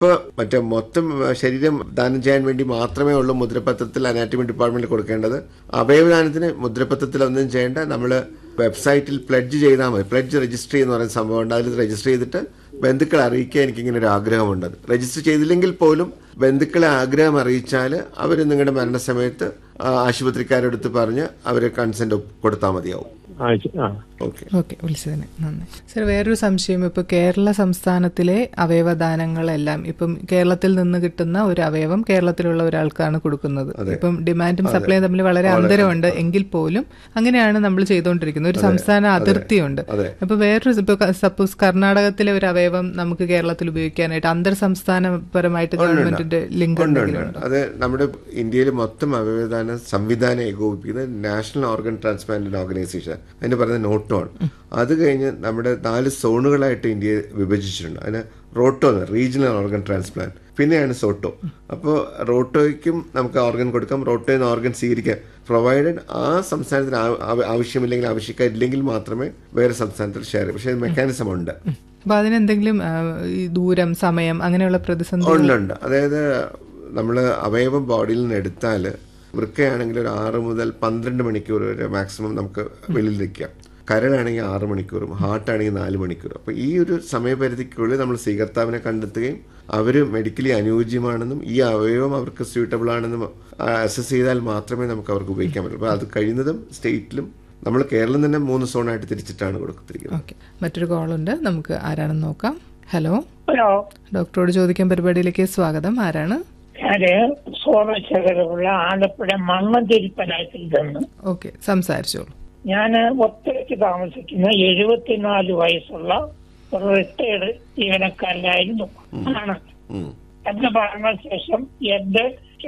ഇപ്പോൾ മറ്റേ മൊത്തം ശരീരം ദാനം ചെയ്യാൻ വേണ്ടി മാത്രമേ ഉള്ളൂ മുദ്രപത്രത്തിൽ അനാറ്റമി ഡിപ്പാർട്ട്മെന്റിൽ കൊടുക്കേണ്ടത് അവയവദാനത്തിന് മുദ്രപത്രത്തിൽ ഒന്നും ചെയ്യേണ്ട നമ്മൾ വെബ്സൈറ്റിൽ പ്ലഡ്ജ് ചെയ്താൽ മതി പ്ലഡ്ജ് രജിസ്റ്റർ ചെയ്യുന്ന പറയുന്ന സംഭവം ഉണ്ട് അതിൽ രജിസ്റ്റർ ചെയ്തിട്ട് ബന്ധുക്കളെ അറിയിക്കാൻ എനിക്കിങ്ങനെ ഒരു ആഗ്രഹമുണ്ട് രജിസ്റ്റർ ചെയ്തില്ലെങ്കിൽ പോലും ബന്ധുക്കളെ ആഗ്രഹം അറിയിച്ചാൽ അവർ നിങ്ങളുടെ മരണസമയത്ത് ആ, ആശുപത്രിക്കാരെടുത്ത് പറഞ്ഞ് അവർ കൺസെന്റ് കൊടുത്താൽ മതിയാവും ആ ശ- ആ ഓക്കെ ഓക്കെ വിളിച്ചതിന് നന്ദി സർ വേറൊരു സംശയം ഇപ്പൊ കേരള സംസ്ഥാനത്തിലെ അവയവദാനങ്ങളെല്ലാം ഇപ്പം കേരളത്തിൽ നിന്ന് കിട്ടുന്ന ഒരു അവയവം കേരളത്തിലുള്ള ഒരാൾക്കാണ് കൊടുക്കുന്നത് ഇപ്പം ഡിമാൻഡും സപ്ലൈയും തമ്മിൽ വളരെ അന്തരമുണ്ട് എങ്കിൽ പോലും അങ്ങനെയാണ് നമ്മൾ ചെയ്തുകൊണ്ടിരിക്കുന്നത് ഒരു സംസ്ഥാന അതിർത്തിയുണ്ട് അതെ. അപ്പൊ വേറൊരു ഇപ്പൊ സപ്പോസ് കർണാടകത്തിലെ ഒരു അവയവം നമുക്ക് കേരളത്തിൽ ഉപയോഗിക്കാനായിട്ട് അന്തർ സംസ്ഥാനപരമായിട്ട് ഗവൺമെന്റിന്റെ ലിങ്ക് ഉണ്ട് എന്തെങ്കിലും ഉണ്ട് അത് നമ്മുടെ ഇന്ത്യയിൽ മൊത്തം അവയവദാന സംവിധാനം ഏകോപിപ്പിക്കുന്നത് നാഷണൽ ഓർഗൻ ട്രാൻസ്പ്ലാന്റേഷൻ ഓർഗനൈസേഷൻ അതിന് പറയുന്നത് നോട്ടോൺ അത് കഴിഞ്ഞ് നമ്മുടെ നാല് സോണുകളായിട്ട് ഇന്ത്യയെ വിഭജിച്ചിട്ടുണ്ട് അതിന് റോട്ടോ റീജിയണൽ ഓർഗൻ ട്രാൻസ്പ്ലാന്റ് പിന്നെയാണ് സോട്ടോ അപ്പോൾ റോട്ടോയ്ക്കും നമുക്ക് ഓർഗൻ കൊടുക്കാം റോട്ടോയിൽ നിന്ന് ഓർഗൻ സ്വീകരിക്കാം പ്രൊവൈഡഡ് ആ സംസ്ഥാനത്തിന് ആ- ആ- ആവശ്യമില്ലെങ്കിൽ ആവശ്യക്കാരില്ലെങ്കിൽ മാത്രമേ വേറെ സംസ്ഥാനത്തിൽ ഷെയർ ചെയ്യും പക്ഷേ മെക്കാനിസം ഉണ്ട് അപ്പൊ അതിനെന്തെങ്കിലും ആ, ഈ ദൂരം സമയം അങ്ങനെയുള്ള പ്രതിസന്ധി ഉണ്ട് ഉണ്ട് അതായത് നമ്മൾ അവയവം ബോഡിയിൽ നിന്ന് എടുത്താൽ വൃക്കയാണെങ്കിൽ ഒരു ആറ് മുതൽ പന്ത്രണ്ട് മണിക്കൂർ വരെ മാക്സിമം നമുക്ക് വെളിയിൽ നിൽക്കാം കരളാണെങ്കിൽ ആറ് മണിക്കൂറും ഹാർട്ടാണെങ്കിൽ നാല് മണിക്കൂറും അപ്പോൾ ഈ ഒരു സമയപരിധിക്കുള്ളിൽ നമ്മൾ സ്വീകർത്താവിനെ കണ്ടെത്തുകയും അവർ മെഡിക്കലി അനുയോജ്യമാണെന്നും ഈ അവയവം അവർക്ക് സ്യൂട്ടബിൾ ആണെന്നും അസസ് ചെയ്താൽ മാത്രമേ നമുക്ക് അവർക്ക് ഉപയോഗിക്കാൻ പറ്റൂ അപ്പോൾ അത് കഴിയുന്നതും സ്റ്റേറ്റിലും നമ്മൾ കേരളം തന്നെ മൂന്ന് സോണായിട്ട് തിരിച്ചിട്ടാണ് കൊടുത്തിരിക്കുന്നത് ഓക്കെ മറ്റൊരു കോളുണ്ട് നമുക്ക് ആരാണെന്ന് നോക്കാം ഹലോ ഹലോ ഡോക്ടറോട് ചോദിക്കാൻ പരിപാടിയിലേക്ക് സ്വാഗതം ആരാണ് ഞാന് സോമശേഖരമുള്ള ആലപ്പുഴ മണ്ണന്തിരിപ്പനായത്തിൽ നിന്ന് ഓക്കെ സംസാരിച്ചോളൂ ഞാൻ ഒറ്റയ്ക്ക് താമസിക്കുന്ന എഴുപത്തിനാല് വയസ്സുള്ള ഒരു റിട്ടയർഡ് ജീവനക്കാരനായിരുന്നു ആണ് ഉം. എന്റെ മരണശേഷം എന്റെ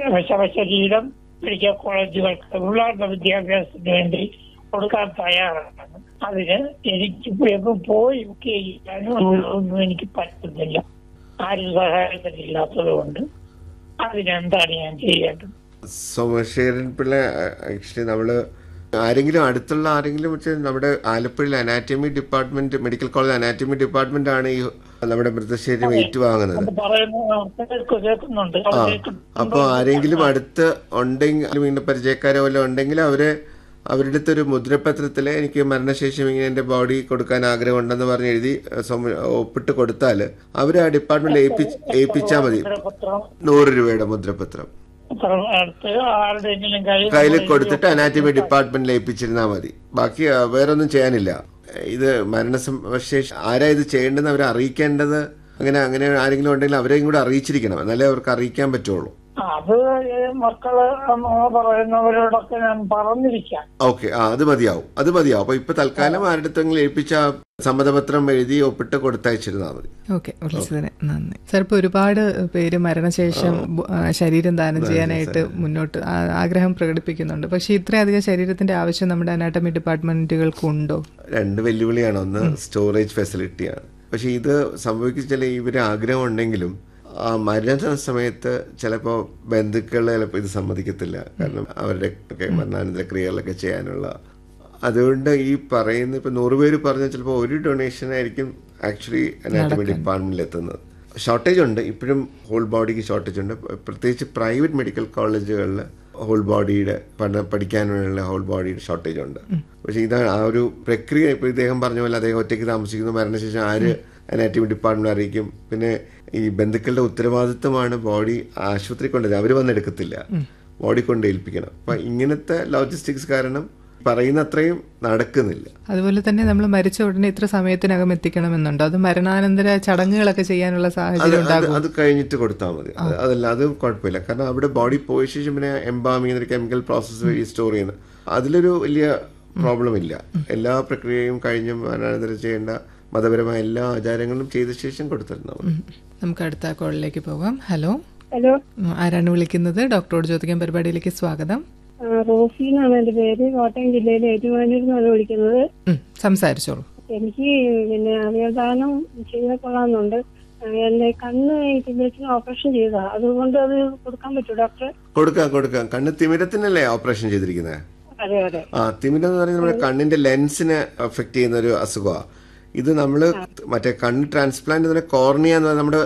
ശവശരീരം മെഡിക്കൽ കോളേജുകൾക്ക് ഉള്ളാർന്ന വിദ്യാഭ്യാസത്തിന് വേണ്ടി കൊടുക്കാൻ തയ്യാറാണ് അതിന് എനിക്ക് എങ്ങും പോയി ബുക്ക് ചെയ്യാനും ഒന്നും എനിക്ക് പറ്റുന്നില്ല ആരും സഹായത്തിനില്ലാത്തത് കൊണ്ട് അതിനെന്താണ് ഞാൻ ചെയ്യേണ്ടത് സോമശേഖരൻ പിള്ള ആക്ച്വലി നമ്മള് ആരെങ്കിലും അടുത്തുള്ള ആരെങ്കിലും വെച്ച് നമ്മുടെ ആലപ്പുഴയിൽ anatomy department medical college anatomy department ആണ് ഈ നമ്മുടെ മൃതശരീരം ഏറ്റുവാങ്ങുന്നത് അത് പറയുന്നത് കേൾക്കു- കേൾക്കുന്നുണ്ട് ആ അത് കേൾക്കുന്നുണ്ട്. അപ്പോൾ ആരെങ്കിലും അടുത്ത് ഉണ്ടെങ്കിൽ ഇങ്ങനെ പരിചയക്കാരോ വല്ലതും ഉണ്ടെങ്കിൽ അവരെ അവരുടെ അടുത്ത് ഒരു മുദ്രപത്രത്തിൽ എനിക്ക് മരണശേഷം ഇങ്ങനെ എന്റെ ബോഡി കൊടുക്കാൻ ആഗ്രഹമുണ്ടെന്ന് പറഞ്ഞ് എഴുതി അഹ് സ്വമ- ഒപ്പിട്ട് കൊടുത്താൽ അവർ ആ ഡിപ്പാർട്ട്മെന്റിൽ ഏൽപ്പിച്ച് ഏൽപ്പിച്ചാൽ മതി പത്രം നൂറ് രൂപയുടെ മുദ്രപത്രം പത്രം എടുത്ത് ആരുടെയെങ്കിലും കയ്യിൽ കയ്യിൽ കൊടുത്തിട്ട് അനാറ്റമി ഡിപ്പാർട്ട്മെന്റിൽ ഏൽപ്പിച്ചിരുന്നാൽ മതി ബാക്കി ആ, വേറൊന്നും ചെയ്യാനില്ല ഇത് മരണശേഷം ആരാ ഇത് ചെയ്യേണ്ടതെന്ന് അവരെ അറിയിക്കേണ്ടത് അങ്ങനെ അങ്ങനെ ആരെങ്കിലും ഉണ്ടെങ്കിൽ അവരെയും കൂടെ അറിയിച്ചിരിക്കണം എന്നാലേ അവർക്ക് അറിയിക്കാൻ പറ്റുള്ളൂ ആ, അത് ഈ മക്കള് അമ്മ പറയുന്നവരോടൊക്കെ ഞാൻ പറഞ്ഞിരിക്കാം ഓക്കെ ആ അത് മതിയാവും അത് മതിയാവും അപ്പൊ ഇപ്പൊ തൽക്കാലം ആരുടെ അടുത്തെങ്കിലും ഏൽപ്പിച്ച ആ സമ്മതപത്രം എഴുതി ഒപ്പിട്ട് കൊടുത്തയച്ചിരുന്നാൽ മതി ഓക്കെ വിളിച്ചതിന് നന്ദി സാർ ഇപ്പൊ ഒരുപാട് പേര് മരണശേഷം ബു- ആ, ശരീരം ദാനം ചെയ്യാനായിട്ട് മുന്നോട്ട് ആ- ആഗ്രഹം പ്രകടിപ്പിക്കുന്നുണ്ട് പക്ഷെ ഇത്രയധികം ശരീരത്തിന്റെ ആവശ്യം നമ്മുടെ അനാട്ടമി ഡിപ്പാർട്ട്മെന്റുകൾക്കുണ്ടോ രണ്ട് വെല്ലുവിളിയാണ് ഒന്ന് സ്റ്റോറേജ് ഫെസിലിറ്റിയാണ് പക്ഷെ ഇത് സംഭവിക്കുന്ന ചില ഇവര് ആഗ്രഹം ഉണ്ടെങ്കിലും ആ മരണ സമയത്ത് ചിലപ്പോൾ ബന്ധുക്കൾ ചിലപ്പോൾ ഇത് സമ്മതിക്കത്തില്ല കാരണം അവരുടെ ഒക്കെ മരണാനന്തര ക്രിയകളൊക്കെ ചെയ്യാനുള്ള അതുകൊണ്ട് ഈ പറയുന്ന ഇപ്പൊ നൂറ് പേര് പറഞ്ഞാൽ ചിലപ്പോൾ ഒരു ഡൊണേഷൻ ആയിരിക്കും ആക്ച്വലി അനാറ്റമി ഡിപ്പാർട്ട്മെന്റിൽ എത്തുന്നത് ഷോർട്ടേജ് ഉണ്ട് ഇപ്പോഴും ഹോൾ ബോഡിക്ക് ഷോർട്ടേജ് ഉണ്ട് പ്രത്യേകിച്ച് പ്രൈവറ്റ് മെഡിക്കൽ കോളേജുകളിൽ ഹോൾ ബോഡിയുടെ പഠന പഠിക്കാനുള്ള ഹോൾ ബോഡിയുടെ ഷോർട്ടേജ് ഉണ്ട് പക്ഷെ ഇതാണ് ആ ഒരു പ്രക്രിയ ഇപ്പൊ ഇദ്ദേഹം പറഞ്ഞ പോലെ അദ്ദേഹം ഒറ്റയ്ക്ക് താമസിക്കുന്നു മരണശേഷം ആര് അനാറ്റമി ഡിപ്പാർട്ട്മെന്റ് അറിയിക്കും പിന്നെ ഈ ബന്ധുക്കളുടെ ഉത്തരവാദിത്വമാണ് ബോഡി ആശുപത്രി കൊണ്ടുവരുന്നത് അവർ വന്നെടുക്കത്തില്ല ബോഡി കൊണ്ട് ഏൽപ്പിക്കണം അപ്പൊ ഇങ്ങനത്തെ ലോജിസ്റ്റിക്സ് കാരണം പറയുന്ന അത്രയും നടക്കുന്നില്ല അതുപോലെ തന്നെ നമ്മൾ മരിച്ച ഉടനെ ഇത്ര സമയത്തിനകം എത്തിക്കണമെന്നുണ്ടോ അത് മരണാനന്തര ചടങ്ങുകളൊക്കെ ചെയ്യാനുള്ള അത് സാഹചര്യം അത് ഉണ്ടാകും അത് കഴിഞ്ഞിട്ട് കൊടുത്താൽ മതി അത് അതല്ല അത് കുഴപ്പമില്ല കാരണം അവിടെ ബോഡി പോയ ശേഷം പിന്നെ എംബാമിങ് എന്നൊരു കെമിക്കൽ പ്രോസസ്സ് വഴി സ്റ്റോർ ചെയ്യുന്നത് അതിലൊരു വലിയ പ്രോബ്ലം ഇല്ല എല്ലാ പ്രക്രിയയും കഴിഞ്ഞ് മരണാനന്തരം ചെയ്യേണ്ട മതപരമായ എല്ലാ ആചാരങ്ങളും ചെയ്ത ശേഷം കൊടുത്തിരുന്നാൽ മതി നമുക്ക് അടുത്ത കോളിലേക്ക് പോകാം ഹലോ ഹലോ ഉം, ആരാണ് വിളിക്കുന്നത് ഡോക്ടറോട് ചോദിക്കാൻ പരിപാടിയിലേക്ക് സ്വാഗതം ആ, റോസി എന്നാണ് എന്റെ പേര് കോട്ടയം ജില്ലയിലെ ഏറ്റുമാനൂരിൽ നിന്നാണ് വിളിക്കുന്നത് ഉം, സംസാരിച്ചോളൂ എനിക്ക് പിന്നെ അവയവദാനം ചെയ്താൽ കൊള്ളാമെന്നുണ്ട് ആ, എന്റെ കണ്ണ് തിമിരത്തിന് ഓപ്പറേഷൻ ചെയ്തതാ അതുകൊണ്ട് അത് കൊടുക്കാൻ പറ്റുമോ ഡോക്ടർ കൊടുക്കാം കൊടുക്കാം കണ്ണ് തിമിരത്തിനല്ലേ ഓപ്പറേഷൻ ചെയ്തിരിക്കുന്നത് അതെ അതെ ആ തിമിരം എന്ന് പറയുന്നത് നമ്മുടെ കണ്ണിന്റെ ലെൻസിനെ അഫക്ട് ചെയ്യുന്ന ഒരു അസുഖമാണ് ഇത് നമ്മൾ മറ്റേ കണ്ണ് ട്രാൻസ്പ്ലാന്റ് എന്ന് പറഞ്ഞാൽ കോർണിയ എന്ന് പറഞ്ഞാൽ നമ്മുടെ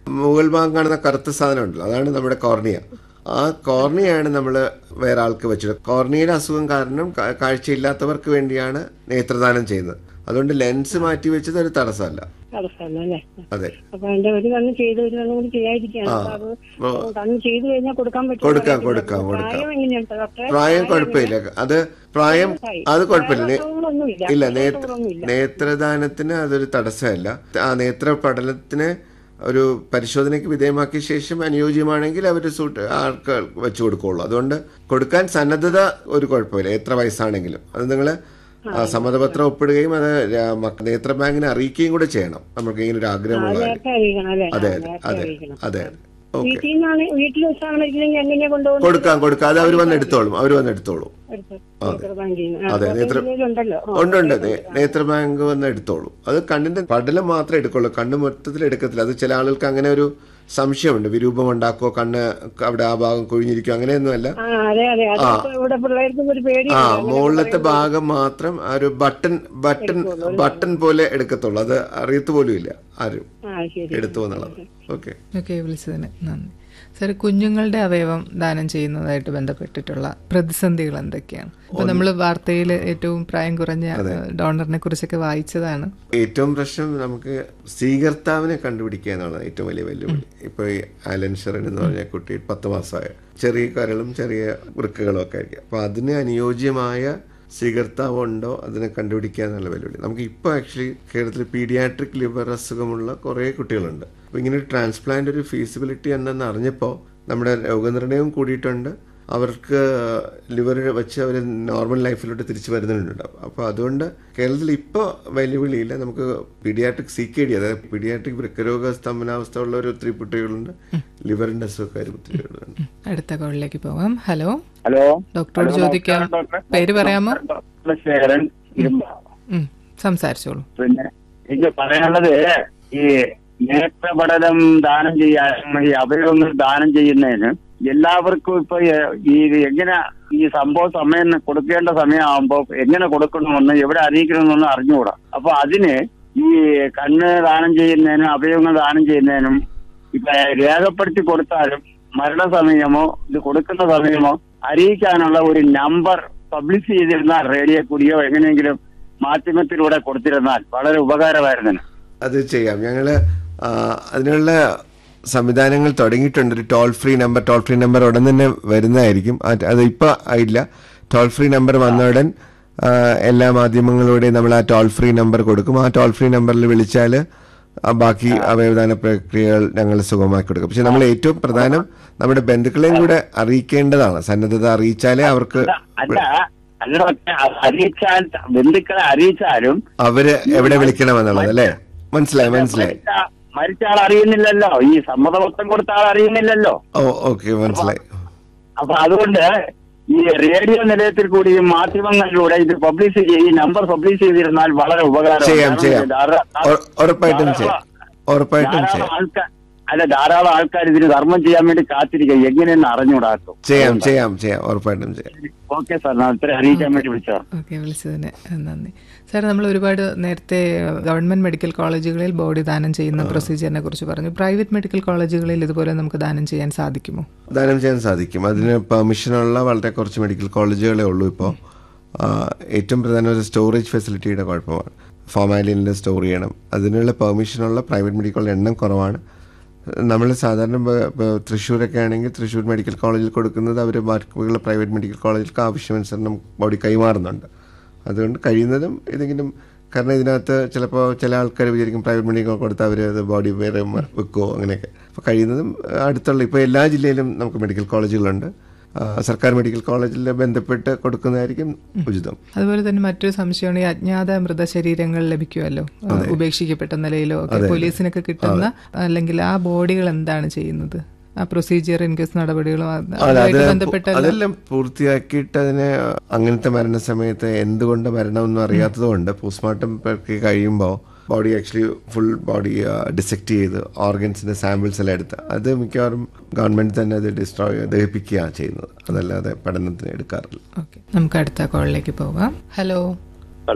മുകൾ ഭാഗം കാണുന്ന കറുത്ത സാധനം ഉണ്ടല്ലോ അതാണ് നമ്മുടെ കോർണിയ ആ കോർണിയാണ് നമ്മൾ വേറെ ആൾക്ക് വെച്ചത് കോർണിയയുടെ അസുഖം കാരണം കാ- കാഴ്ചയില്ലാത്തവർക്ക് വേണ്ടിയാണ് നേത്രദാനം ചെയ്യുന്നത് അതുകൊണ്ട് ലെൻസ് മാറ്റി വെച്ചത് ഒരു തടസ്സമല്ല തടസ്സമല്ല അല്ലേ അതെ അപ്പൊ എന്റെ ഒരു കണ്ണ് ചെയ്ത് ഒരു കണ്ണും കൂടി ചെയ്യാതിരിക്കുകയാണ് അപ്പൊ അത് ഓ. കണ്ണ് ചെയ്ത് കഴിഞ്ഞാൽ കൊടുക്കാൻ പറ്റും കൊടുക്കാം, കൊടുക്കാം, കൊടുക്കാം. പ്രായം എങ്ങനെയാണ് ഡോക്ടറെ പ്രായം കുഴപ്പമില്ല അത് പ്രായം അത് കുഴപ്പമില്ല നേ- അസുഖങ്ങളൊന്നുമില്ല ഇല്ല നേത്ര അസുഖങ്ങളൊന്നുമില്ല നേത്രദാനത്തിന് അതൊരു തടസ്സമല്ല ആ നേത്ര പഠനത്തിന് ഒരു പരിശോധനയ്ക്ക് വിധേയമാക്കിയ ശേഷം അനുയോജ്യമാണെങ്കിൽ അവർ സൂട്ട് ആൾക്ക് വെച്ചു കൊടുക്കുള്ളൂ അതുകൊണ്ട് കൊടുക്കാൻ സന്നദ്ധത ഒരു കുഴപ്പമില്ല എത്ര വയസ്സാണെങ്കിലും അത് നിങ്ങൾ സമ്മതപത്രം ഒപ്പിടുകയും അത് രാ- മക്ക- നേത്ര ബാങ്കിനെ അറിയിക്കുകയും കൂടെ ചെയ്യണം നമുക്ക് ഇങ്ങനെ ഒരു ആഗ്രഹമുള്ള കാര്യം നേരത്തെ അറിയിക്കണം അല്ലേ അതെ ആ, അതെ നേരത്തെ അതെ അറിയിക്കണം അതെ ഓക്കെ വീട്ടിൽ നിന്നാണ് വീട്ടിൽ വെച്ചാണ് ഇല്ലെങ്കിൽ എങ്ങനെയാ കൊണ്ടുപോകുന്നത് കൊടുക്കാം കൊടുക്കാം അത് അവർ വന്ന് എടുത്തോളും അവർ വന്ന് എടുത്തോളും എടുത്ത് നേത്ര ബാങ്കിൽ നിന്ന് അതെ, നേത്ര- ഉണ്ടല്ലോ ആ. ഉണ്ട് ഉണ്ട് നേ- നേത്ര ബാങ്ക് വന്ന് എടുത്തോളൂ അത് കണ്ണിന്റെ പടലം മാത്രമേ എടുക്കുള്ളൂ കണ്ണ് മൊത്തത്തിൽ എടുക്കത്തില്ല അത് ചില ആളുകൾക്ക് അങ്ങനെ ഒരു സംശയമുണ്ട് വിരൂപം ഉണ്ടാക്കുമോ കണ്ണ് അവിടെ ആ ഭാഗം കുഴിഞ്ഞിരിക്കും അങ്ങനെയൊന്നുമല്ല ആ അതെ അതെ അത് ഇപ്പൊ ഇവിടെ പിള്ളേർക്കും ഒരു പേടി ആ മുകളിലത്തെ ഭാഗം മാത്രം ആ ഒരു ബട്ടൺ ബട്ടൺ ബട്ടൺ പോലെ എടുക്കത്തുള്ളൂ അത് അറിയത്ത് പോലും ഇല്ല ആരും ആ ശരി എടുത്തു എന്നുള്ളത് ഓക്കെ ഓക്കെ വിളിച്ചതിന് നന്ദി സാർ കുഞ്ഞുങ്ങളുടെ അവയവം ദാനം ചെയ്യുന്നതായിട്ട് ബന്ധപ്പെട്ടിട്ടുള്ള പ്രതിസന്ധികൾ എന്തൊക്കെയാണ് ഇപ്പൊ നമ്മൾ വാർത്തയിൽ ഏറ്റവും പ്രായം കുറഞ്ഞ ഡോണറിനെ കുറിച്ചൊക്കെ വായിച്ചതാണ് ഏറ്റവും പ്രശ്നം നമുക്ക് സ്വീകർത്താവിനെ കണ്ടുപിടിക്കുക എന്നുള്ളത് ഏറ്റവും വലിയ വെല്ലുവിളി ഇപ്പൊ ഈ ആലൻ ഷെറിൻ എന്ന് പറഞ്ഞ കുട്ടി പത്ത് മാസമായ ചെറിയ കരളും ചെറിയ വൃക്കകളും ഒക്കെ ആയിരിക്കും അപ്പൊ അതിന് അനുയോജ്യമായ സ്വീകർത്താവ് ഉണ്ടോ അതിനെ കണ്ടുപിടിക്കുക എന്നുള്ള വെല്ലുവിളി നമുക്ക് ഇപ്പോൾ ആക്ച്വലി കേരളത്തിൽ പീഡിയാട്രിക് ലിവർ അസുഖമുള്ള കുറേ കുട്ടികളുണ്ട് അപ്പോൾ ഇങ്ങനെ ഒരു ട്രാൻസ്പ്ലാന്റ് ഒരു ഫീസിബിലിറ്റി ഉണ്ടെന്ന് അറിഞ്ഞപ്പോൾ നമ്മുടെ രോഗനിർണയവും കൂടിയിട്ടുണ്ട് അവർക്ക് ലിവർ വെച്ച് അവർ നോർമൽ ലൈഫിലോട്ട് തിരിച്ചു വരുന്നുണ്ടാവും അപ്പോൾ അതുകൊണ്ട് കേരളത്തിൽ ഇപ്പോൾ വെല്ലുവിളിയില്ല നമുക്ക് പീഡിയാട്രിക് സി കെ ഡി അതായത് പീഡിയാട്രിക് വൃക്കരോഗ സ്തംഭനാവസ്ഥ ഉള്ള ഒരു ഒത്തിരി കുട്ടികളുണ്ട് ലിവറിന്റെ അസുഖക്കാരും ഒത്തിരി പേരുണ്ട് അടുത്ത കോളിലേക്ക് പോവാം ഹലോ ഹലോ ഡോക്ടറോട് ചോദിക്കാം പേര് പറയാമോ ഡോക്ടർ ശേഖരൻ ഇരുമ്പ. ഉം, സംസാരിച്ചോളൂ പിന്നെ എനിക്ക് പറയാനുള്ളത് ഈ നേത്രപടലം ദാനം ചെയ്യാൻ ഈ അവയവങ്ങൾ ദാനം ചെയ്യുന്നതിന് എല്ലാവർക്കും ഇപ്പൊ എ- ഈ എങ്ങനെ ഈ സംഭവ സമയം കൊടുക്കേണ്ട സമയമാകുമ്പോ എങ്ങനെ കൊടുക്കണമെന്ന് എവിടെ അറിയിക്കണമെന്ന് അറിഞ്ഞുകൂടാ അപ്പൊ അതിന് ഈ കണ്ണ് ദാനം ചെയ്യുന്നതിനും അവയവങ്ങൾ ദാനം ചെയ്യുന്നതിനും ഇപ്പൊ രേഖപ്പെടുത്തി കൊടുത്താലും മരണസമയമോ ഇത് കൊടുക്കുന്ന സമയമോ അറിയിക്കാനുള്ള ഒരു നമ്പർ പബ്ലിഷ് ചെയ്തിരുന്നാൽ റേഡിയോ കൂടിയോ എങ്ങനെയെങ്കിലും മാധ്യമത്തിലൂടെ കൊടുത്തിരുന്നാൽ വളരെ ഉപകാരമായിരുന്നു അത് ചെയ്യാം ഞങ്ങള് ആ, അതിനുള്ള സംവിധാനങ്ങൾ തുടങ്ങിയിട്ടുണ്ട് ഒരു toll free number toll free number ഉടൻ തന്നെ വരുന്നതായിരിക്കും അത് അത് ഇപ്പൊ ആയില്ല ടോൾ ഫ്രീ നമ്പർ വന്ന ഉടൻ ആ, എല്ലാ മാധ്യമങ്ങളുടെയും നമ്മൾ ആ ടോൾ ഫ്രീ നമ്പർ കൊടുക്കും ആ ടോൾ ഫ്രീ നമ്പറിൽ വിളിച്ചാൽ ബാക്കി അവയവദാന പ്രക്രിയകൾ ഞങ്ങൾ സുഗമമാക്കി കൊടുക്കും പക്ഷെ നമ്മൾ ഏറ്റവും പ്രധാനം നമ്മുടെ ബന്ധുക്കളെയും കൂടെ അറിയിക്കേണ്ടതാണ് സന്നദ്ധത അറിയിച്ചാലേ അവർക്ക് അല്ല അല്ല ഡോക്ടറെ, അത് അറിയിച്ചാൽ ബന്ധുക്കളെ അറിയിച്ചാലും അവര് എവിടെ വിളിക്കണമെന്നുള്ളത് അല്ലേ മനസ്സിലായി മനസ്സിലായി മരിച്ച- മരിച്ച ആൾ അറിയുന്നില്ലല്ലോ ഈ സമ്മതപത്രം കൊടുത്ത ആൾ അറിയുന്നില്ലല്ലോ ഓ ഓക്കെ മനസ്സിലായി അപ്പൊ അതുകൊണ്ട് ഈ റേഡിയോ നിലയത്തിൽ കൂടി ഈ മാധ്യമങ്ങളിലൂടെ ഇത് പബ്ലിഷ് ചെയ്ത് ഈ നമ്പർ പബ്ലിഷ് ചെയ്തിരുന്നാൽ വളരെ ഉപകാരം ചെയ്യാം ചെയ്യാം ഉറ- ഉറപ്പായിട്ടും ചെയ്യാം ഉറപ്പായിട്ടും ചെയ്യാം ആൾക്കാർ അല്ല ധാരാളം ആൾക്കാർ ഇതിന് ധർമ്മം ചെയ്യാൻ വേണ്ടി കാത്തിരിക്കുക എങ്ങനെയെന്ന് അറിഞ്ഞുകൂടാക്കും ചെയ്യാം ചെയ്യാം ചെയ്യാം ഉറപ്പായിട്ടും ചെയ്യാം ഓക്കെ സാർ ഞാൻ ഇത്ര അറിയിക്കാൻ വേണ്ടി വിളിച്ചതാണ് ഓക്കെ വിളിച്ചതിന് നന്ദി സാർ നമ്മൾ ഒരുപാട് നേരത്തെ ഗവൺമെന്റ് മെഡിക്കൽ കോളേജുകളിൽ ബോഡി ദാനം ചെയ്യുന്ന പ്രൊസീജിയറിനെ കുറിച്ച് പറഞ്ഞു പ്രൈവറ്റ് മെഡിക്കൽ കോളേജുകളിൽ ഇതുപോലെ നമുക്ക് ദാനം ചെയ്യാൻ സാധിക്കുമോ ദാനം ചെയ്യാൻ സാധിക്കും അതിന് പെർമിഷനുള്ള വളരെ കുറച്ച് മെഡിക്കൽ കോളേജുകളേ ഉള്ളൂ ഇപ്പോൾ ഏറ്റവും പ്രധാനം ഒരു സ്റ്റോറേജ് ഫെസിലിറ്റിയുടെ കുഴപ്പമാണ് ഫോമാലിനിൽ സ്റ്റോർ ചെയ്യണം അതിനുള്ള പെർമിഷനുള്ള പ്രൈവറ്റ് മെഡിക്കൽ കോളേജ് എണ്ണം കുറവാണ് നമ്മൾ സാധാരണ ബ- ബ- തൃശ്ശൂരൊക്കെ ആണെങ്കിൽ തൃശ്ശൂർ മെഡിക്കൽ കോളേജിൽ കൊടുക്കുന്നത് അവർ ബാക്കിയുള്ള പ്രൈവറ്റ് മെഡിക്കൽ കോളേജിലേക്ക് ആവശ്യമനുസരണം ബോഡി കൈമാറുന്നുണ്ട് അതുകൊണ്ട് കഴിയുന്നതും ഏതെങ്കിലും കാരണം ഇതിനകത്ത് ചിലപ്പോൾ ചില ആൾക്കാർ വിചാരിക്കും പ്രൈവറ്റ് മെഡിക്കൽ കൊടുത്ത് അവർ അത് ബോഡി വേറെ മ- വെക്കുമോ അങ്ങനെയൊക്കെ അപ്പോൾ കഴിയുന്നതും ആ, അടുത്തുള്ള ഇപ്പോൾ എല്ലാ ജില്ലയിലും നമുക്ക് മെഡിക്കൽ കോളേജുകളുണ്ട് ആ, സർക്കാർ മെഡിക്കൽ കോളേജിൽ ബന്ധപ്പെട്ട് കൊടുക്കുന്നതായിരിക്കും ഉചിതം അതുപോലെ തന്നെ മറ്റൊരു സംശയമാണ് ഈ അജ്ഞാത മൃതശരീരങ്ങൾ ലഭിക്കുമല്ലോ ഉപേക്ഷിക്കപ്പെട്ട നിലയിലോ ഒക്കെ പോലീസിനൊക്കെ കിട്ടുന്ന അല്ലെങ്കിൽ ആ ബോഡികൾ എന്താണ് ചെയ്യുന്നത് ആ പ്രൊസീജിയർ ഇൻകേസ് നടപടികളും അത് അല്ല അത് അതുമായിട്ട് ബന്ധപ്പെട്ട അതെല്ലാം പൂർത്തിയാക്കിയിട്ട് അതിനെ അങ്ങനത്തെ മരണസമയത്ത് എന്തുകൊണ്ട് മരണമെന്നും അറിയാത്തത് കൊണ്ട് പോസ്റ്റ്മോർട്ടം പ്രക്രിയ കഴിയുമ്പോൾ body actually full body dissect ചെയ്ത് ഓർഗൻസിന്റെ സാമ്പിൾസ് എല്ലാം എടുത്ത് അത് മിക്കവാറും ഗവൺമെന്റ് തന്നെ അത് ഡിസ്ട്രോയ് ദഹിപ്പിക്കുകയാണ് ചെയ്യുന്നത് അതല്ലാതെ പഠനത്തിന് എടുക്കാറില്ല ഓക്കെ നമുക്ക് അടുത്ത കോളിലേക്ക് പോവാം ഹലോ ഹലോ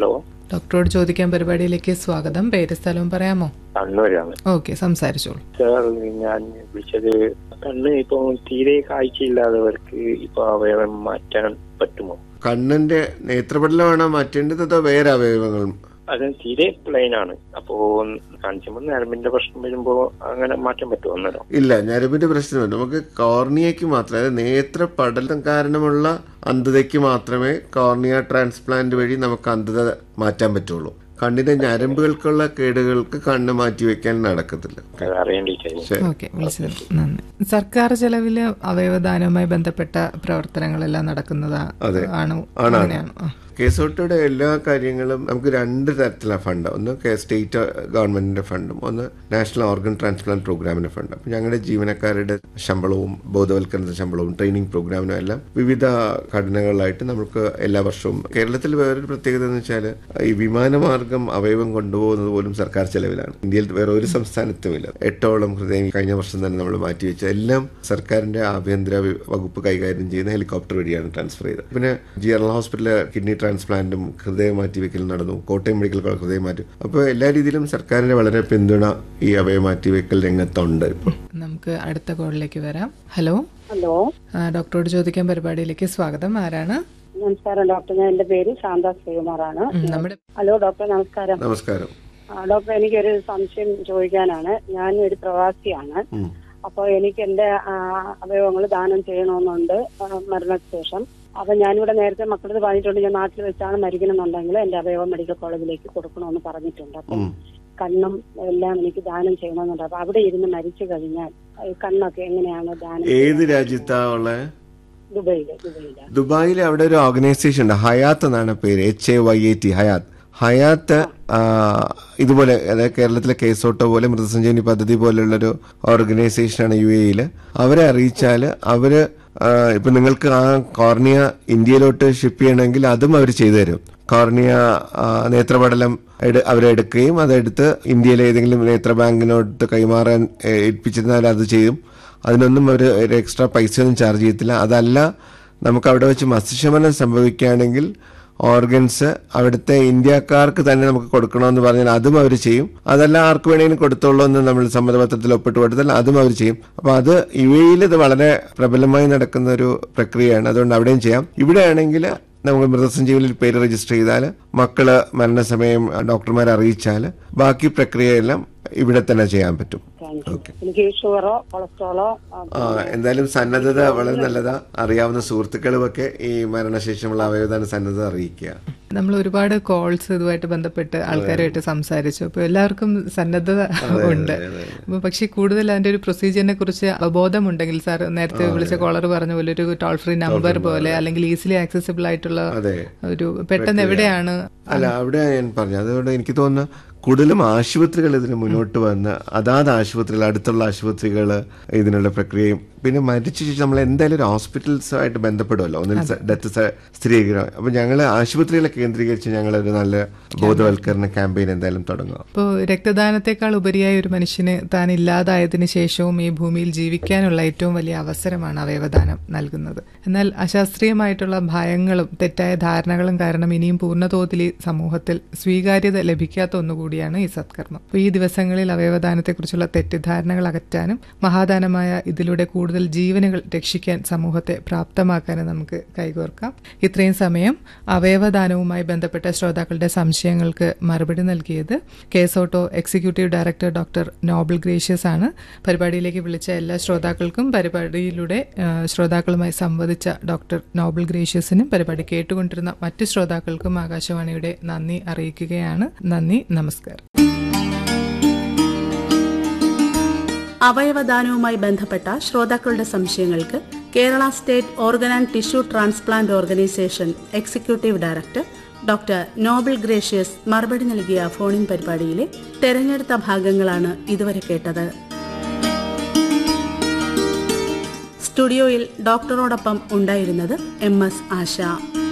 ഡോക്ടറോട് ചോദിക്കാൻ പരിപാടിയിലേക്ക് സ്വാഗതം പേര് സ്ഥലവും പറയാമോ കണ്ണൂരാണ് ഓക്കെ സംസാരിച്ചോളൂ സാർ ഞാൻ വിളിച്ചത് കണ്ണ് ഇപ്പൊ തീരെ കാഴ്ചയില്ലാത്തവർക്ക് ഇപ്പൊ അവയവം മാറ്റാൻ പറ്റുമോ കണ്ണിന്റെ നേത്രപടലമാണോ മാറ്റേണ്ടത് അതോ വേറെ അവയവങ്ങൾ അത് തീരെ പ്ലെയിൻ ആണ് അപ്പോ കാണിക്കുമ്പോൾ നരമ്പിന്റെ പ്രശ്നം വരുമ്പോ അങ്ങനെ മാറ്റാൻ പറ്റുമോ അന്നേരം ഇല്ല ഞരമ്പിന്റെ പ്രശ്നമില്ല നമുക്ക് കോർണിയയ്ക്ക് മാത്രമേ അതായത് നേത്രപടലം കാരണമുള്ള അന്ധതയ്ക്ക് മാത്രമേ കോർണിയ ട്രാൻസ്പ്ലാന്റ് വഴി നമുക്ക് അന്ധത മാറ്റാൻ പറ്റുള്ളൂ കണ്ണിന്റെ ഞരമ്പുകൾക്കുള്ള കേടുകൾക്ക് കണ്ണ് മാറ്റി വെക്കാൻ നടക്കത്തില്ല അത് അറിയേണ്ടിട്ടായിരുന്നു ശരി ഓക്കെ വിളിച്ചത് നന്ദി സർക്കാർ ചെലവില് അവയവദാനവുമായി ബന്ധപ്പെട്ട പ്രവർത്തനങ്ങളെല്ലാം നടക്കുന്നതാ അതെ. ആണോ ആണാണ്. അങ്ങനെയാണോ ആ. കേസോട്ടയുടെ എല്ലാ കാര്യങ്ങളും നമുക്ക് രണ്ട് തരത്തിലുള്ള ഫണ്ട് ഒന്ന് കെ- സ്റ്റേറ്റ് ഗവൺമെന്റിന്റെ ഫണ്ടും ഒന്ന് നാഷണൽ ഓർഗൻ ട്രാൻസ്പ്ലാന്റ് പ്രോഗ്രാമിന്റെ ഫണ്ട് അപ്പൊ ഞങ്ങളുടെ ജീവനക്കാരുടെ ശമ്പളവും ബോധവൽക്കരണ ശമ്പളവും ട്രെയിനിങ് പ്രോഗ്രാമിനും എല്ലാം വിവിധ ഘടനകളിലായിട്ട് നമുക്ക് എല്ലാ വർഷവും കേരളത്തിൽ വേറൊരു പ്രത്യേകത എന്ന് വെച്ചാൽ ഈ വിമാനമാർഗം അവയവം കൊണ്ടുപോകുന്നത് പോലും സർക്കാർ ചെലവിലാണ് ഇന്ത്യയിൽ വേറെ ഒരു സംസ്ഥാനത്തുമില്ല എട്ടോളം ഹൃദയം കഴിഞ്ഞ വർഷം തന്നെ നമ്മൾ മാറ്റിവെച്ച എല്ലാം സർക്കാരിന്റെ ആഭ്യന്തര വി- വകുപ്പ് കൈകാര്യം ചെയ്യുന്ന ഹെലികോപ്റ്റർ വഴിയാണ് ട്രാൻസ്ഫർ ചെയ്തത് പിന്നെ ജി എൽ ഹോസ്പിറ്റലിലെ കിഡ്നി ട്രാൻസ്പ്ലാന്റും ഹൃദയം മാറ്റിവെക്കലും നടന്നു കോട്ടയം മെഡിക്കൽ കോളേജ് ഹൃദയം മാറ്റി അപ്പോൾ എല്ലാ രീതിയിലും സർക്കാരിന്റെ വളരെ പിന്തുണ ഈ അവയവ മാറ്റിവെക്കൽ രംഗത്തുണ്ട് ഇപ്പോൾ നമുക്ക് അടുത്ത കോളിലേക്ക് വരാം ഹലോ ഹലോ ആ, ഡോക്ടറോട് ചോദിക്കാൻ പരിപാടിയിലേക്ക് സ്വാഗതം ആരാണ് നമസ്കാരം ഡോക്ടർ ഞാൻ എന്റെ പേര് ശാന്ത ശ്രീകുമാറാണ് ഉം, നമ്മുടെ ഹലോ ഡോക്ടർ നമസ്കാരം നമസ്കാരം ആ, ഡോക്ടർ എനിക്കൊരു സംശയം ചോദിക്കാനാണ് ഞാൻ ഒരു പ്രവാസിയാണ് ഉം. അപ്പോൾ എനിക്ക് എന്റെ അവയവങ്ങൾ ദാനം ചെയ്യണമെന്നുണ്ട് ആ, മരണശേഷം അപ്പൊ ഞാനിവിടെ നേരത്തെ മക്കളത് പറഞ്ഞിട്ടുണ്ട് ഞാൻ നാട്ടിൽ വെച്ചാണ് മരിക്കണമെന്നുണ്ടെങ്കിൽ എന്റെ അവയവം മെഡിക്കൽ കോളേജിലേക്ക് കൊടുക്കണമെന്ന് പറഞ്ഞിട്ടുണ്ട് അപ്പം ഉം. കണ്ണും എല്ലാം എനിക്ക് ദാനം ചെയ്യണമെന്നുണ്ട് അപ്പൊ അവിടെ ഇരുന്ന് മരിച്ചു കഴിഞ്ഞാൽ ഈ കണ്ണൊക്കെ എങ്ങനെയാണ് ദാനം ഏത് രാജ്യത്താ ഉള്ളത് ദുബൈയില് ദുബൈയില് ദുബായിൽ അവിടെ ഒരു ഓർഗനൈസേഷൻ ഉണ്ട് ഹയാത്ത് എന്നാണ് പേര് H A Y A T Hayath Hayath ആ, ഇതുപോലെ അതായത് കേരളത്തിലെ കേസോട്ടോ പോലെ മൃതസഞ്ജീവനി പദ്ധതി പോലുള്ളൊരു ഓർഗനൈസേഷനാണ് യു എയിൽ അവരെ അറിയിച്ചാൽ അവര് ആ, ഇപ്പൊ നിങ്ങൾക്ക് ആ കോർണിയ ഇന്ത്യയിലോട്ട് ഷിപ്പ് ചെയ്യണമെങ്കിൽ അതും അവർ ചെയ്തു തരും കോർണിയ ആ, നേത്രപടലം എടു- അവരെടുക്കുകയും അതെടുത്ത് ഇന്ത്യയിലെ ഏതെങ്കിലും നേത്ര ബാങ്കിനോട്ട് കൈമാറാൻ ഏ, ഏൽപ്പിച്ചിരുന്നാൽ അത് ചെയ്യും അതിനൊന്നും അവർ ഒരു എക്സ്ട്രാ പൈസ ഒന്നും ചാർജ് ചെയ്യത്തില്ല അതല്ല നമുക്ക് അവിടെ വെച്ച് മസ്തിഷ്കമരണം സംഭവിക്കുകയാണെങ്കിൽ ഓർഗൻസ് അവിടുത്തെ ഇന്ത്യക്കാർക്ക് തന്നെ നമുക്ക് കൊടുക്കണമെന്ന് പറഞ്ഞാൽ അതും അവർ ചെയ്യും അതല്ല ആർക്ക് വേണമെങ്കിലും കൊടുത്തോളൂ എന്ന് നമ്മൾ സമ്മതപത്രത്തിൽ ഒപ്പിട്ട് കൊടുത്താൽ അതും അവർ ചെയ്യും അപ്പൊ അത് യു എയിൽ ഇത് വളരെ പ്രബലമായി നടക്കുന്ന ഒരു പ്രക്രിയയാണ് അതുകൊണ്ട് അവിടെയും ചെയ്യാം ഇവിടെയാണെങ്കിൽ നമുക്ക് മൃതസഞ്ജീവനിൽ പേര് രജിസ്റ്റർ ചെയ്താൽ മക്കള് മരണസമയം ഡോക്ടർമാരെ അറിയിച്ചാൽ ബാക്കി പ്രക്രിയയെല്ലാം ഇവിടെ തന്നെ ചെയ്യാൻ പറ്റും താങ്ക് യു. എനിക്ക് ഷുഗറോ കൊളസ്ട്രോളോ ആ, ആ എന്തായാലും സന്നദ്ധത വളരെ നല്ലതാ അറിയാവുന്ന സുഹൃത്തുക്കളുമൊക്കെ ഈ മരണശേഷമുള്ള അവയവദാന സന്നദ്ധത അറിയിക്കുക നമ്മൾ ഒരുപാട് കോൾസ് ഇതുമായിട്ട് ബന്ധപ്പെട്ട് ആൾക്കാരുമായിട്ട് സംസാരിച്ചു അപ്പൊ എല്ലാവർക്കും സന്നദ്ധത ഉണ്ട് അപ്പൊ പക്ഷെ കൂടുതൽ അതിന്റെ ഒരു പ്രൊസീജിയറിനെ കുറിച്ച് അവബോധമുണ്ടെങ്കിൽ സാർ നേരത്തെ വിളിച്ച കോളർ പറഞ്ഞ പോലെ ഒരു ടോൾ ഫ്രീ നമ്പർ പോലെ അല്ലെങ്കിൽ ഈസിലി ആക്സസിബിൾ ആയിട്ടുള്ള അതെ ഒരു പെട്ടെന്ന് എവിടെയാണ് അല്ല അവിടെ ഞാൻ പറഞ്ഞു അതുകൊണ്ട് എനിക്ക് തോന്നുന്നു കൂടുതലും ആശുപത്രികൾ ഇതിന് മുന്നോട്ട് വന്ന് അതാത് ആശുപത്രികൾ അടുത്തുള്ള ആശുപത്രികൾ ഇതിനുള്ള പ്രക്രിയയും പിന്നെ മരിച്ച ശേഷം നമ്മൾ എന്തായാലും ഒരു ഹോസ്പിറ്റൽസ് ആയിട്ട് ബന്ധപ്പെടുമല്ലോ ഒന്നിൽ ഡെത്ത് സ്ഥിരീകരിക്കണം അപ്പൊ ഞങ്ങൾ ആശുപത്രികളെ കേന്ദ്രീകരിച്ച് ഞങ്ങൾ ഒരു നല്ല ബോധവൽക്കരണ ക്യാമ്പയിൻ എന്തായാലും തുടങ്ങുക ഇപ്പോൾ രക്തദാനത്തെക്കാൾ ഉപരിയായി ഒരു മനുഷ്യന് താൻ ഇല്ലാതായതിനു ശേഷവും ഈ ഭൂമിയിൽ ജീവിക്കാനുള്ള ഏറ്റവും വലിയ അവസരമാണ് അവയവദാനം നൽകുന്നത് എന്നാൽ അശാസ്ത്രീയമായിട്ടുള്ള ഭയങ്ങളും തെറ്റായ ധാരണകളും കാരണം ഇനിയും പൂർണ്ണതോതിൽ ഈ സമൂഹത്തിൽ സ്വീകാര്യത ലഭിക്കാത്ത ഒന്നുകൂടിയാണ് ഈ സത്കർമ്മം അപ്പോൾ ഈ ദിവസങ്ങളിൽ അവയവദാനത്തെക്കുറിച്ചുള്ള തെറ്റിദ്ധാരണകൾ അകറ്റാനും മഹാദാനമായ ഇതിലൂടെ കൂടുതൽ ജീവനുകൾ രക്ഷിക്കാൻ സമൂഹത്തെ പ്രാപ്തമാക്കാനും നമുക്ക് കൈകോർക്കാം ഇത്രയും സമയം അവയവദാനവുമായി ബന്ധപ്പെട്ട ശ്രോതാക്കളുടെ സംശയങ്ങൾക്ക് മറുപടി നൽകിയത് KSOTTO executive director doctor Noble Gracious ആണ് പരിപാടിയിലേക്ക് വിളിച്ച എല്ലാ ശ്രോതാക്കൾക്കും പരിപാടിയിലൂടെ ആ, ശ്രോതാക്കളുമായി സംവദിച്ച ഡോക്ടർ നോബൽ ഗ്രേഷ്യസിനും പരിപാടി കേട്ടുകൊണ്ടിരുന്ന മറ്റ് ശ്രോതാക്കൾക്കും ആകാശവാണിയുടെ നന്ദി അറിയിക്കുകയാണ് നന്ദി നമസ്കാരം അവയവദാനവുമായി ബന്ധപ്പെട്ട ശ്രോതാക്കളുടെ സംശയങ്ങൾക്ക് Kerala state organ and tissue transplant organisation executive director doctor Noble Gracious മറുപടി നൽകിയ ഫോണിൻ പരിപാടിയിലെ തെരഞ്ഞെടുത്ത ഭാഗങ്ങളാണ് ഇതുവരെ കേട്ടത് സ്റ്റുഡിയോയിൽ ഡോക്ടറോടൊപ്പം ഉണ്ടായിരുന്നത് എം എസ് ആശ